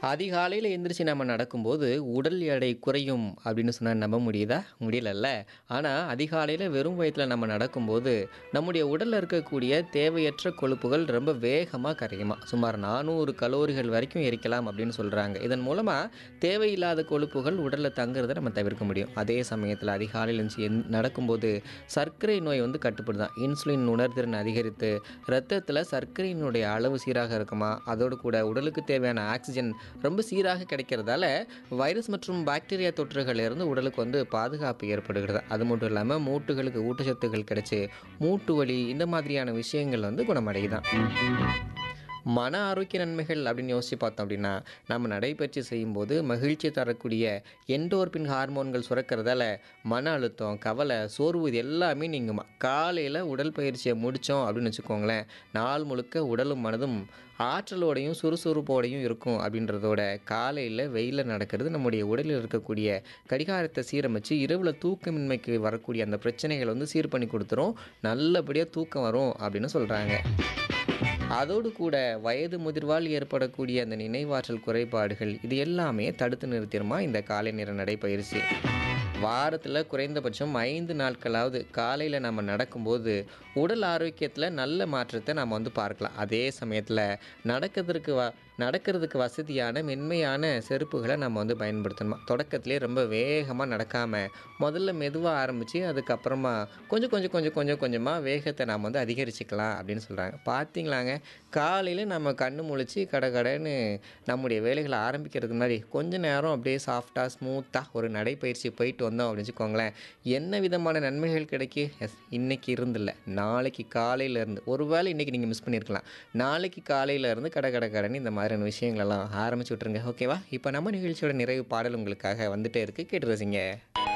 அதிகாலையில் எந்திரிச்சு நம்ம நடக்கும்போது உடல் எடை குறையும் அப்படின்னு சொன்னால் நம்ப முடியுதா முடியலல்ல ஆனால் அதிகாலையில் வெறும் வயிற்றில் நம்ம நடக்கும்போது நம்முடைய உடலில் இருக்கக்கூடிய தேவையற்ற கொழுப்புகள் ரொம்ப வேகமாக கரையுமா சுமார் நானூறு கலோரிகள் வரைக்கும் எரிக்கலாம் அப்படின்னு சொல்கிறாங்க இதன் மூலமாக தேவையில்லாத கொழுப்புகள் உடலில் தங்குறதை நம்ம தவிர்க்க முடியும் அதே சமயத்தில் அதிகாலையில் எழுந்துச்சு எந் நடக்கும்போது சர்க்கரை நோய் வந்து கட்டுப்படுதான் இன்சுலின் உணர்திறன் அதிகரித்து ரத்தத்தில் சர்க்கரையினுடைய அளவு சீராக இருக்குமா அதோடு கூட உடலுக்கு தேவையான ஆக்சிஜன் ரொம்ப சீராக கிடைக்கிறதால வைரஸ் மற்றும் பாக்டீரியா தொற்றுகளிலிருந்து உடலுக்கு வந்து பாதுகாப்பு ஏற்படுகிறது அது மட்டும் இல்லாமல் மூட்டுகளுக்கு ஊட்டச்சத்துக்கள் கிடைச்சி மூட்டு வலி இந்த மாதிரியான விஷயங்கள் வந்து குணமடையுதான் மன ஆரோக்கிய நன்மைகள் அப்படின்னு யோசித்து பார்த்தோம் அப்படின்னா நம்ம நடைபயிற்சி செய்யும்போது மகிழ்ச்சி தரக்கூடிய என்டோர்பின் ஹார்மோன்கள் சுரக்கிறதால மன அழுத்தம் கவலை சோர்வு இது எல்லாமே நீங்குமா காலையில் உடல் பயிற்சியை முடித்தோம் அப்படின்னு வச்சுக்கோங்களேன் நாள் முழுக்க உடலும் மனதும் ஆற்றலோடையும் சுறுசுறுப்போடையும் இருக்கும் அப்படின்றதோட காலையில் வெயிலில் நடக்கிறது நம்முடைய உடலில் இருக்கக்கூடிய கடிகாரத்தை சீரமைச்சு இரவில் தூக்கமின்மைக்கு வரக்கூடிய அந்த பிரச்சனைகளை வந்து சீர் பண்ணி கொடுத்துரும் நல்லபடியாக தூக்கம் வரும் அப்படின்னு சொல்கிறாங்க அதோடு கூட வயது முதிர்வால் ஏற்படக்கூடிய அந்த நினைவாற்றல் குறைபாடுகள் இது எல்லாமே தடுத்து நிறுத்திடுமா இந்த காலை நேர நடைப்பயிற்சி வாரத்தில் குறைந்தபட்சம் ஐந்து நாட்களாவது காலையில் நம்ம நடக்கும்போது உடல் ஆரோக்கியத்தில் நல்ல மாற்றத்தை நம்ம வந்து பார்க்கலாம் அதே சமயத்தில் நடக்கிறதுக்கு வ நடக்கிறதுக்கு வசதியான மென்மையான செருப்புகளை நம்ம வந்து பயன்படுத்தணுமா தொடக்கத்திலே ரொம்ப வேகமாக நடக்காமல் முதல்ல மெதுவாக ஆரம்பித்து அதுக்கப்புறமா கொஞ்சம் கொஞ்சம் கொஞ்சம் கொஞ்சம் கொஞ்சமாக வேகத்தை நாம் வந்து அதிகரிச்சுக்கலாம் அப்படின்னு சொல்கிறாங்க பார்த்தீங்களாங்க காலையில் நம்ம கண்ணு முழிச்சு கடை கடைன்னு நம்முடைய வேலைகளை ஆரம்பிக்கிறதுக்கு முன்னாடி கொஞ்ச நேரம் அப்படியே சாஃப்டாக ஸ்மூத்தாக ஒரு நடைப்பயிற்சி போயிட்டு வந்தோம் அப்படின்னு வச்சுக்கோங்களேன் என்ன விதமான நன்மைகள் கிடைக்கு எஸ் இன்னைக்கு இருந்தில்ல நாளைக்கு காலையிலேருந்து ஒருவேளை இன்றைக்கி நீங்கள் மிஸ் பண்ணியிருக்கலாம் நாளைக்கு காலையிலேருந்து கடை கடை கடைன்னு இந்த மாதிரியான விஷயங்களெல்லாம் ஆரம்பிச்சு விட்ருங்க ஓகேவா இப்போ நம்ம நிகழ்ச்சியோட நிறைவு பாடல் உங்களுக்காக வந்துட்டே இருக்குது கேட்டு ரசிங்க